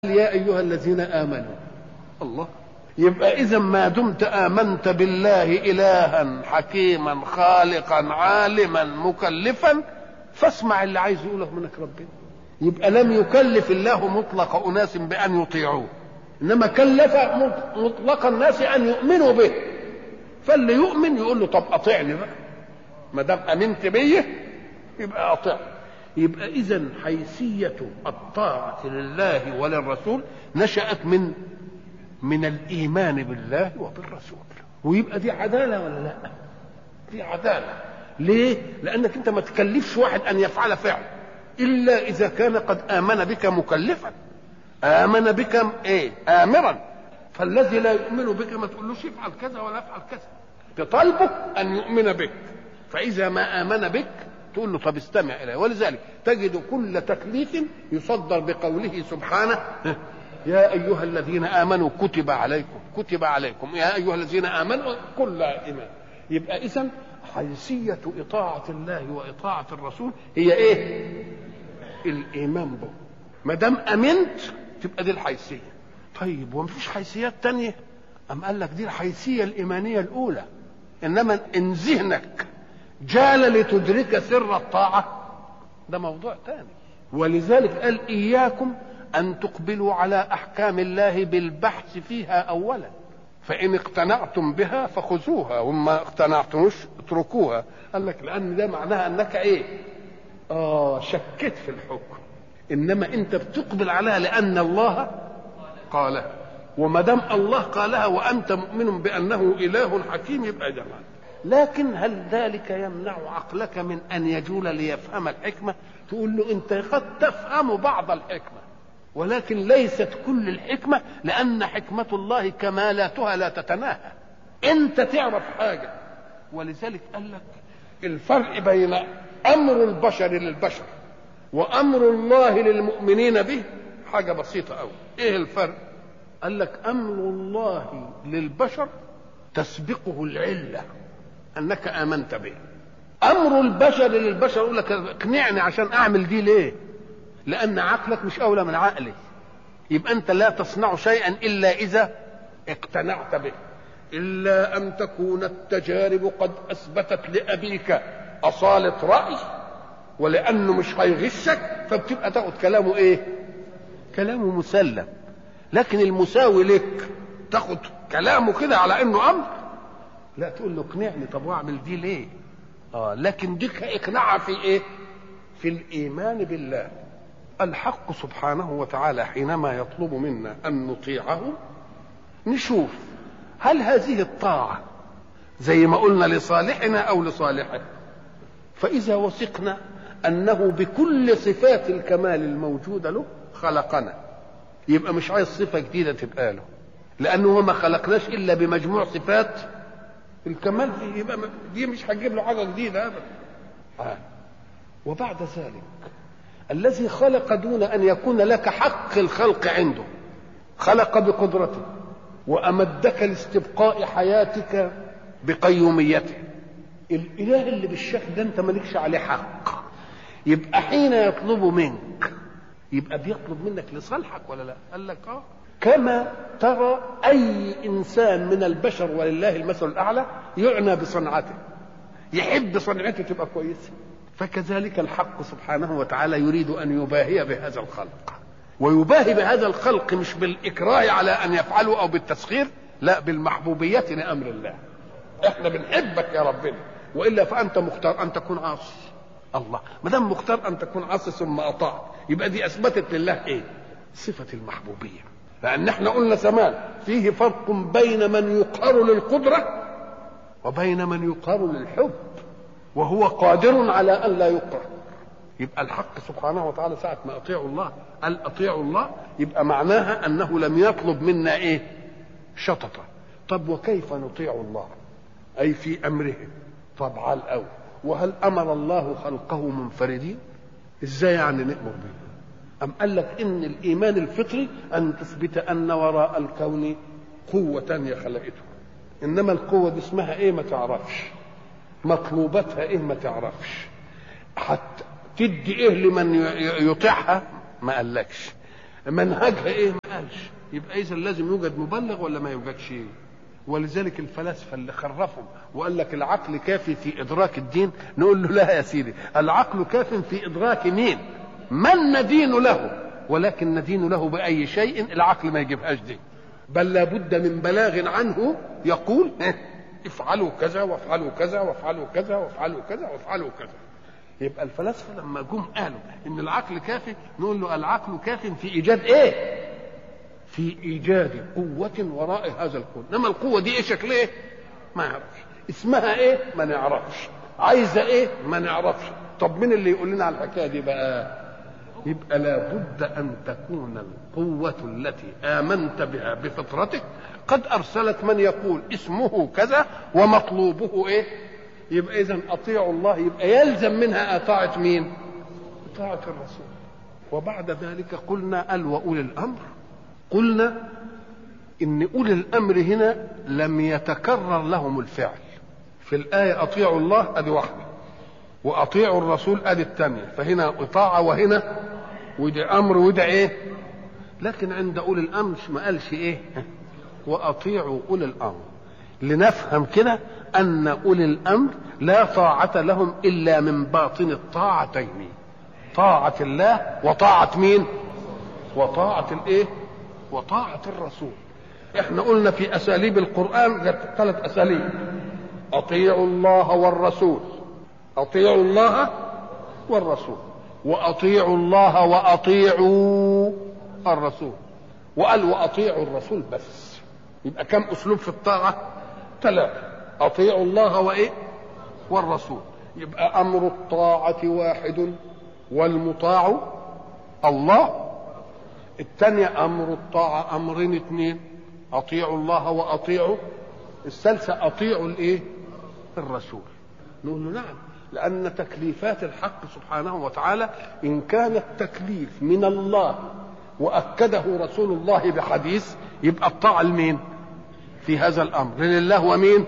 يا أيها الذين آمنوا الله يبقى إذا ما دمت آمنت بالله إلها حكيما خالقا عالما مكلفا فاسمع اللي عايز يقوله منك ربنا يبقى لم يكلف الله مطلق أناس بأن يطيعوه إنما كلف مطلق الناس أن يؤمنوا به فاللي يؤمن يقول له طب أطيعني بقى ما دام أمنت بيه يبقى أطيعني يبقى اذا حيثيه الطاعه لله وللرسول نشات من من الايمان بالله وبالرسول ويبقى دي عداله ولا لا دي عداله ليه لانك انت ما تكلفش واحد ان يفعل فعل الا اذا كان قد امن بك مكلفا امن بك ايه امرا فالذي لا يؤمن بك ما تقولوش افعل كذا ولا افعل كذا تطالبه ان يؤمن بك فاذا ما امن بك تقول له طب استمع اليه ولذلك تجد كل تكليف يصدر بقوله سبحانه يا ايها الذين امنوا كتب عليكم كتب عليكم يا ايها الذين امنوا كل ايمان يبقى اذا حيثيه اطاعه الله واطاعه الرسول هي ايه الايمان به ما دام امنت تبقى دي الحيثيه طيب ومفيش حيثيات تانية أم قال لك دي الحيثية الإيمانية الأولى إنما إن ذهنك جال لتدرك سر الطاعة ده موضوع ثاني ولذلك قال إياكم أن تقبلوا على أحكام الله بالبحث فيها أولا فإن اقتنعتم بها فخذوها وما اقتنعتموش اتركوها قال لك لأن ده معناها أنك إيه آه شكيت في الحكم إنما أنت بتقبل عليها لأن الله قالها وما دام الله قالها وأنت مؤمن بأنه إله حكيم يبقى ده معنى لكن هل ذلك يمنع عقلك من ان يجول ليفهم الحكمه تقول له انت قد تفهم بعض الحكمه ولكن ليست كل الحكمه لان حكمه الله كمالاتها لا تتناهى انت تعرف حاجه ولذلك قال لك الفرق بين امر البشر للبشر وامر الله للمؤمنين به حاجه بسيطه قوي ايه الفرق قال لك امر الله للبشر تسبقه العله انك امنت به امر البشر للبشر يقول لك اقنعني عشان اعمل دي ليه لان عقلك مش اولى من عقلي يبقى انت لا تصنع شيئا الا اذا اقتنعت به الا ان تكون التجارب قد اثبتت لابيك اصاله راي ولانه مش هيغشك فبتبقى تاخد كلامه ايه كلامه مسلم لكن المساوي لك تاخد كلامه كده على انه امر لا تقول له اقنعني طب واعمل دي ليه اه لكن ديك اقناعها في ايه في الايمان بالله الحق سبحانه وتعالى حينما يطلب منا ان نطيعه نشوف هل هذه الطاعه زي ما قلنا لصالحنا او لصالحه فاذا وثقنا انه بكل صفات الكمال الموجوده له خلقنا يبقى مش عايز صفه جديده تبقى له لانه ما خلقناش الا بمجموع صفات الكمال فيه يبقى دي مش هتجيب له حاجه جديده ابدا آه. وبعد ذلك الذي خلق دون ان يكون لك حق الخلق عنده خلق بقدرته وامدك لاستبقاء حياتك بقيوميته الاله اللي بالشكل ده انت مالكش عليه حق يبقى حين يطلب منك يبقى بيطلب منك لصالحك ولا لا قال لك اه كما ترى اي انسان من البشر ولله المثل الاعلى يعنى بصنعته يحب صنعته تبقى كويسه فكذلك الحق سبحانه وتعالى يريد ان يباهي بهذا الخلق ويباهي بهذا الخلق مش بالاكراه على ان يفعلوا او بالتسخير لا بالمحبوبيه لامر الله احنا بنحبك يا ربنا والا فانت مختار ان تكون عاصي الله ما دام مختار ان تكون عاصي ثم اطاع يبقى دي اثبتت لله ايه صفه المحبوبيه لأن احنا قلنا زمان فيه فرق بين من يقهر للقدرة وبين من يقهر للحب وهو قادر على أن لا يقهر يبقى الحق سبحانه وتعالى ساعة ما أطيعوا الله قال أطيعوا الله يبقى معناها أنه لم يطلب منا إيه شططة طب وكيف نطيع الله أي في أمره طب على الأول وهل أمر الله خلقه منفردين إزاي يعني نأمر به أم قال لك إن الإيمان الفطري أن تثبت أن وراء الكون قوة تانية خلقته إنما القوة دي اسمها إيه ما تعرفش مطلوباتها إيه ما تعرفش حتى تدي إيه لمن يطيعها ما قالكش منهجها ايه ما قالش يبقى اذا لازم يوجد مبلغ ولا ما يوجدش ولذلك الفلاسفه اللي خرفهم وقال لك العقل كافي في ادراك الدين نقول له لا يا سيدي العقل كاف في ادراك مين من ندين له ولكن ندين له باي شيء العقل ما يجيبهاش دي بل لابد من بلاغ عنه يقول افعلوا كذا وافعلوا كذا وافعلوا كذا وافعلوا كذا وافعلوا كذا يبقى الفلاسفه لما جم قالوا ان العقل كافي نقول له العقل كاف في ايجاد ايه في ايجاد قوه وراء هذا الكون انما القوه دي ايه شكلها ايه ما يعرفش اسمها ايه ما نعرفش عايزه ايه ما نعرفش طب مين اللي يقول لنا على الحكايه دي بقى يبقى لابد ان تكون القوه التي امنت بها بفطرتك قد ارسلت من يقول اسمه كذا ومطلوبه ايه يبقى اذا اطيعوا الله يبقى يلزم منها اطاعه مين اطاعه الرسول وبعد ذلك قلنا ال واولي الامر قلنا ان اولي الامر هنا لم يتكرر لهم الفعل في الايه اطيعوا الله ادي واحده واطيعوا الرسول ادي الثانيه فهنا اطاعه وهنا وده امر وده ايه لكن عند اولي الامر ما قالش ايه واطيعوا اولي الامر لنفهم كده ان اولي الامر لا طاعه لهم الا من باطن الطاعتين طاعه الله وطاعه مين وطاعه الايه وطاعه الرسول احنا قلنا في اساليب القران ثلاث اساليب اطيعوا الله والرسول اطيعوا الله والرسول واطيعوا الله واطيعوا الرسول وقال واطيعوا الرسول بس يبقى كم اسلوب في الطاعه ثلاثه اطيعوا الله وايه والرسول يبقى امر الطاعه واحد والمطاع الله الثانية أمر الطاعة أمرين اثنين أطيعوا الله وأطيعوا الثالثة أطيعوا الإيه؟ الرسول نقول له نعم لأن تكليفات الحق سبحانه وتعالى إن كان التكليف من الله وأكده رسول الله بحديث يبقى الطاعة لمين؟ في هذا الأمر لله ومين؟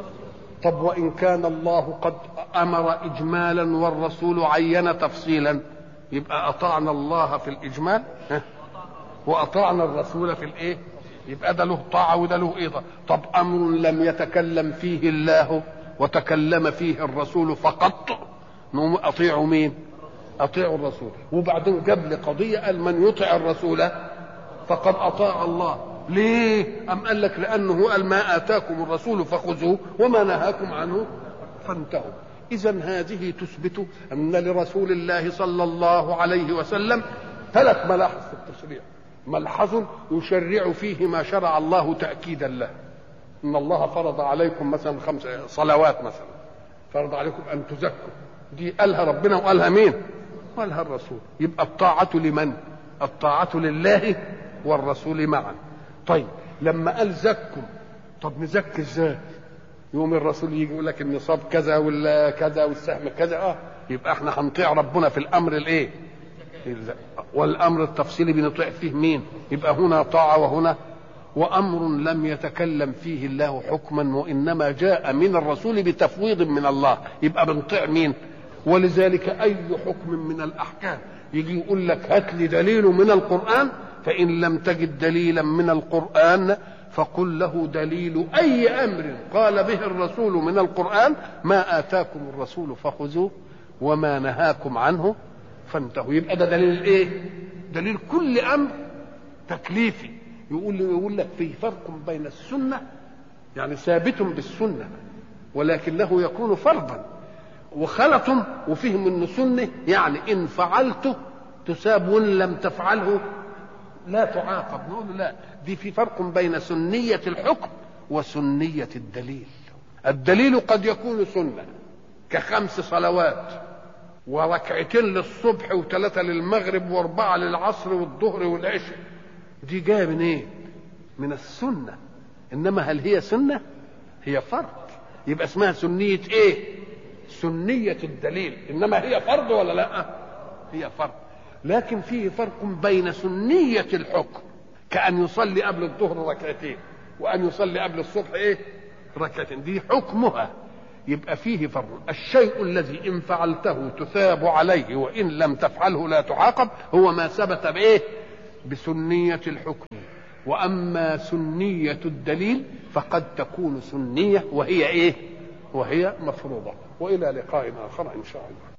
طب وإن كان الله قد أمر إجمالا والرسول عين تفصيلا يبقى أطعنا الله في الإجمال ها؟ وأطعنا الرسول في الإيه؟ يبقى ده له طاعة وده له إيه طب أمر لم يتكلم فيه الله وتكلم فيه الرسول فقط نقوم أطيعوا مين؟ أطيعوا الرسول وبعدين جاب لي قضية قال من يطع الرسول فقد أطاع الله ليه؟ أم قال لك لأنه قال ما آتاكم الرسول فخذوه وما نهاكم عنه فانتهوا إذا هذه تثبت أن لرسول الله صلى الله عليه وسلم ثلاث ملاحظ في التشريع ملحظ يشرع فيه ما شرع الله تأكيدا له إن الله فرض عليكم مثلا خمس صلوات مثلا فرض عليكم أن تزكوا دي قالها ربنا وقالها مين؟ قالها الرسول يبقى الطاعة لمن؟ الطاعة لله والرسول معا طيب لما قال زكوا طب نزكي ازاي؟ يوم الرسول يجي يقول لك النصاب كذا ولا كذا والسهم كذا اه يبقى احنا هنطيع ربنا في الامر الايه؟ والامر التفصيلي بنطيع فيه مين؟ يبقى هنا طاعه وهنا وامر لم يتكلم فيه الله حكما وانما جاء من الرسول بتفويض من الله يبقى بنطيع مين؟ ولذلك اي حكم من الاحكام يجي يقول لك هات لي دليل من القران فان لم تجد دليلا من القران فقل له دليل اي امر قال به الرسول من القران ما اتاكم الرسول فخذوه وما نهاكم عنه فانتهوا يبقى ده دليل ايه دليل كل امر تكليفي يقول يقول لك في فرق بين السنه يعني ثابت بالسنه ولكنه يكون فرضا وخلط وفهم انه سنه يعني ان فعلته تساب وان لم تفعله لا تعاقب نقول لا دي في فرق بين سنية الحكم وسنية الدليل الدليل قد يكون سنة كخمس صلوات وركعتين للصبح وثلاثة للمغرب واربعة للعصر والظهر والعشاء دي جاية من ايه من السنة انما هل هي سنة هي فرض يبقى اسمها سنية ايه سنية الدليل انما هي فرض ولا لا هي فرض لكن فيه فرق بين سنية الحكم كأن يصلي قبل الظهر ركعتين وأن يصلي قبل الصبح إيه؟ ركعتين دي حكمها يبقى فيه فرق الشيء الذي إن فعلته تثاب عليه وإن لم تفعله لا تعاقب هو ما ثبت بإيه؟ بسنية الحكم وأما سنية الدليل فقد تكون سنية وهي إيه وهي مفروضة وإلى لقاء آخر إن شاء الله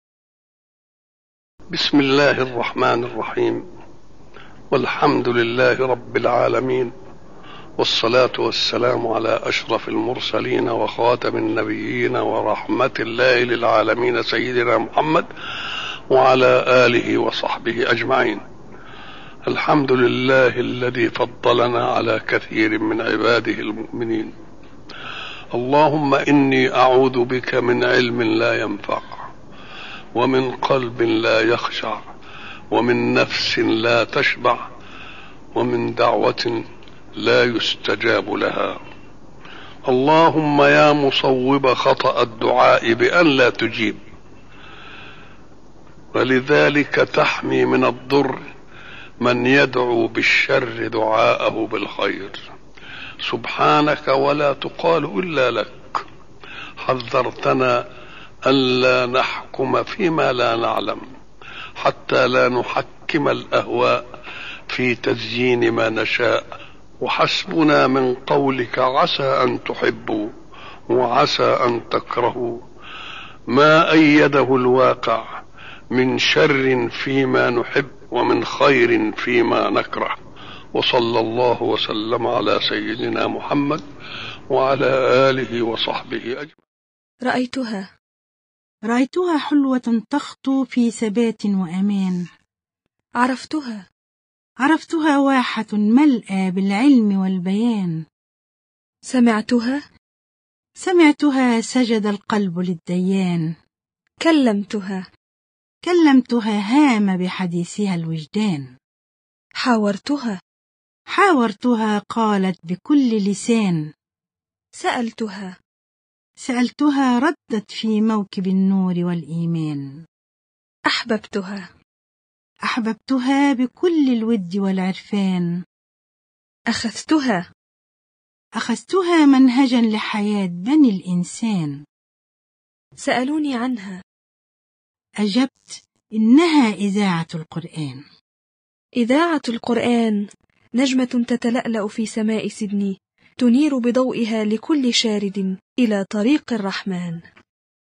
بسم الله الرحمن الرحيم والحمد لله رب العالمين والصلاة والسلام على أشرف المرسلين وخاتم النبيين ورحمة الله للعالمين سيدنا محمد وعلى آله وصحبه أجمعين الحمد لله الذي فضلنا على كثير من عباده المؤمنين اللهم إني أعوذ بك من علم لا ينفع ومن قلب لا يخشع ومن نفس لا تشبع ومن دعوة لا يستجاب لها اللهم يا مصوب خطأ الدعاء بأن لا تجيب ولذلك تحمي من الضر من يدعو بالشر دعاءه بالخير سبحانك ولا تقال إلا لك حذرتنا ألا نحكم فيما لا نعلم حتى لا نحكم الأهواء في تزيين ما نشاء وحسبنا من قولك عسى ان تحبوا وعسى ان تكرهوا ما ايده الواقع من شر فيما نحب ومن خير فيما نكره وصلى الله وسلم على سيدنا محمد وعلى اله وصحبه اجمعين رأيتها رأيتها حلوة تخطو في ثبات وأمان عرفتها عرفتها واحة ملأى بالعلم والبيان سمعتها سمعتها سجد القلب للديان كلمتها كلمتها هام بحديثها الوجدان حاورتها حاورتها قالت بكل لسان سألتها سألتها ردت في موكب النور والإيمان أحببتها أحببتها بكل الود والعرفان أخذتها أخذتها منهجا لحياة بني الإنسان سألوني عنها أجبت إنها إذاعة القرآن إذاعة القرآن نجمة تتلألأ في سماء سيدني تنير بضوئها لكل شارد إلى طريق الرحمن